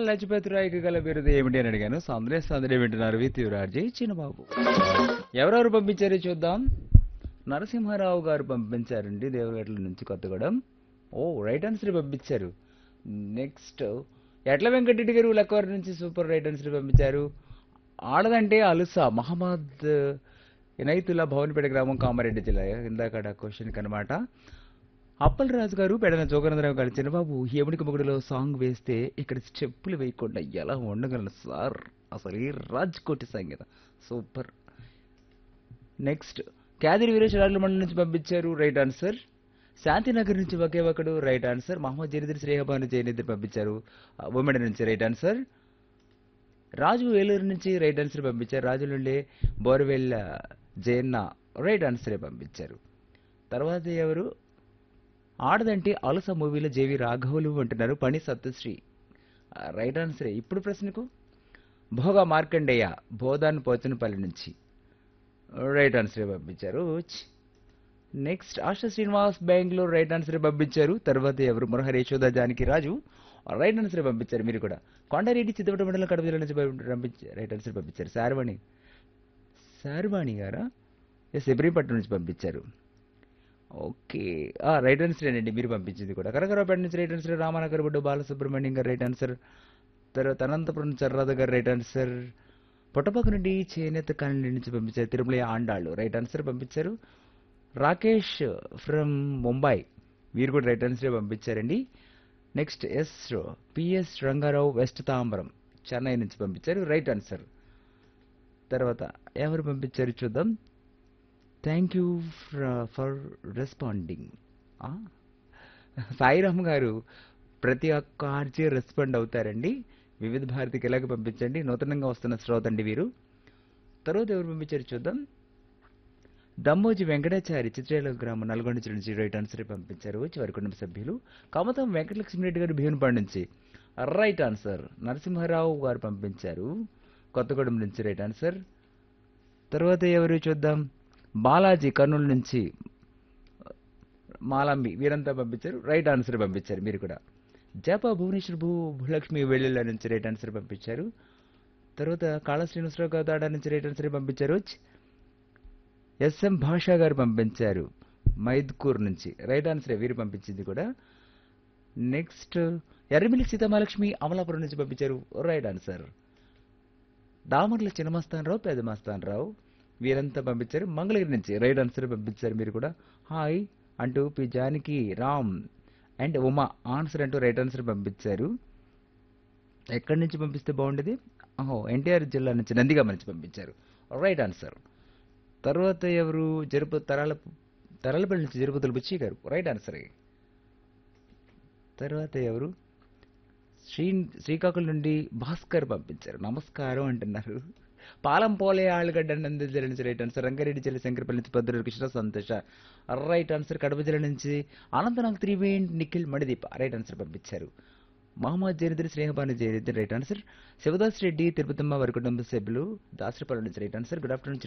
లజపతి రాయ్కి గల బిరుదు ఏమిటి అని అడిగాను సందడే సందడే వింటున్నారు వి తీవ్రార్జీ చిన్నబాబు ఎవరెవరు పంపించారో చూద్దాం నరసింహారావు గారు పంపించారండి దేవగట్ల నుంచి కొత్తగూడెం ఓ రైట్ ఆన్సర్ పంపించారు నెక్స్ట్ ఎట్ల వెంకటరెడ్డి గారు లక్కవారి నుంచి సూపర్ రైట్ ఆన్సర్ పంపించారు ఆడదంటే అలుసా మహమ్మద్ ఇనైతుల్లా భవన్పేట గ్రామం కామారెడ్డి జిల్లా ఇందాక క్వశ్చన్ కనమాట అప్పల్ రాజు గారు పెడన జోగనందరావు గారు చిన్నబాబు యముడికి మొగుడులో సాంగ్ వేస్తే ఇక్కడ స్టెప్పులు వేయకుండా ఎలా ఉండగలను సార్ అసలు ఈ రాజ్ కోటి సంగీతం సూపర్ నెక్స్ట్ క్యాదిరి వీరేశ్వరాలు మండలి నుంచి పంపించారు రైట్ ఆన్సర్ శాంతినగర్ నుంచి ఒకే ఒకడు రైట్ ఆన్సర్ మహమ్మద్ జరీదర్ శ్రేహబాను జయనిద్దరు పంపించారు ఉమెన్ నుంచి రైట్ ఆన్సర్ రాజు ఏలూరు నుంచి రైట్ ఆన్సర్ పంపించారు రాజు నుండి బోర్వెల్ జయన్న రైట్ ఆన్సరే పంపించారు తర్వాత ఎవరు ఆడదంటే అలస మూవీలో జేవి రాఘవులు అంటున్నారు పని సత్యశ్రీ ఆ, రైట్ ఆన్సరే ఇప్పుడు ప్రశ్నకు భోగా మార్కండేయ బోధాన్ పోచనపల్లి నుంచి రైట్ ఆన్సరే పంపించారు ఛ్. Next Asha Srinivas Bengaluru right answer పంపించారు తర్వాత ఎవరు మురహరి యశోద జానకి రాజు రైట్ ఆన్సర్ పంపించారు మీరు కూడా కొండారెడ్డి చిత్తపట మండలం కడప జిల్లా నుంచి పంపించారు రైట్ ఆన్సర్ పంపించారు శారవాణి శారవాణి గారా ఎస్ ఇబ్రహీంపట్నం నుంచి పంపించారు ఓకే ఆ, రైట్ ఆన్సర్ అండి మీరు పంపించింది కూడా కరకరాపేట నుంచి రైట్ ఆన్సర్ రామానగర్ బుడ్డు బాలసుబ్రహ్మణ్యం గారు రైట్ ఆన్సర్ తర్వాత అనంతపురం చర్రాధ గారు రైట్ ఆన్సర్ పుట్టపక్క నుండి చేనేత కాలనీ నుంచి పంపించారు తిరుమల ఆండాళ్ళు రైట్ ఆన్సర్ పంపించారు రాకేష్ ఫ్రమ్ ముంబై వీరు కూడా రైట్ ఆన్సరే పంపించారండి next S PS Rangarao west Tambaram Chennai నుంచి పంపించారు రైట్ ఆన్సర్ తర్వాత ఎవరు పంపించారు చూద్దాం thank you for responding Sairam గారు ప్రతి ఒక్క ఆర్జీ రెస్పాండ్ అవుతారండి వివిధ భారతికి ఎలాగ పంపించండి నూతనంగా వస్తున్న శ్రోత అండి వీరు తర్వాత ఎవరు పంపించారు చూద్దాం దమ్మోజి వెంకటాచారి చిత్రేల గ్రామం నల్గొండ జిల్లా నుంచి రైట్ ఆన్సర్ పంపించారు చివరి కుటుంబ సభ్యులు కమతం వెంకటలక్ష్మిరెడ్డి గారు భీవనపాడు నుంచి రైట్ ఆన్సర్ నరసింహారావు గారు పంపించారు కొత్తగూడెం నుంచి రైట్ ఆన్సర్ తర్వాత ఎవరు చూద్దాం బాలాజీ కర్నూలు నుంచి మాలంబి వీరంతా పంపించారు రైట్ ఆన్సర్ పంపించారు మీరు కూడా జప భువనేశ్వర్ భూ భూలక్ష్మి వెల్లుల నుంచి రైట్ ఆన్సర్ పంపించారు తర్వాత కాళ శ్రీనివాసరావు గౌదాడ నుంచి రైట్ ఆన్సర్ పంపించారు ఎస్ఎం భాషా గారు పంపించారు మైద్కూర్ నుంచి రైట్ ఆన్సర్ వీరు పంపించింది కూడా నెక్స్ట్ ఎర్రమిల్లి సీతామహాలక్ష్మి అమలాపురం నుంచి పంపించారు రైట్ ఆన్సర్ దామర్ల చిన్నమస్తాన్ రావు పెద్ద మస్తాన్ రావు వీరంతా పంపించారు మంగళగిరి నుంచి రైట్ ఆన్సర్ పంపించారు మీరు కూడా హాయ్ అంటూ P Janaki Ram and Uma answer అంటూ రైట్ ఆన్సర్ పంపించారు ఎక్కడి నుంచి పంపిస్తే బాగుండేది ఓహో ఎన్టీఆర్ జిల్లా నుంచి నందిగామ నుంచి పంపించారు రైట్ ఆన్సర్ తర్వాత ఎవరు జరుపు తరాల తరాలపల్లి నుంచి జరుపుతులు బుచ్చి గారు రైట్ ఆన్సర్ తర్వాత ఎవరు శ్రీ శ్రీకాకుళం నుండి భాస్కర్ పంపించారు నమస్కారం అంటున్నారు పాలం పోలే ఆళ్ళగడ్డ నంది జిల్లా నుంచి రైట్ ఆన్సర్ రంగారెడ్డి జిల్లా శంకరపల్లి నుంచి భద్రుడు కృష్ణ సంతోష రైట్ ఆన్సర్ కడప జిల్లా నుంచి అనంతనాగ్ త్రివేణ్ నిఖిల్ మణిదీప్ రైట్ ఆన్సర్ పంపించారు మహమ్మద్ జరీదర్ స్నేహబాను జరీదర్ రైట్ ఆన్సర్ శివదాస్ రెడ్డి తిరుపతమ్మ వారి కుటుంబ సభ్యులు దాసరిపల్లి నుంచి రైట్ ఆన్సర్ గుడ్ ఆఫ్టర్నూన్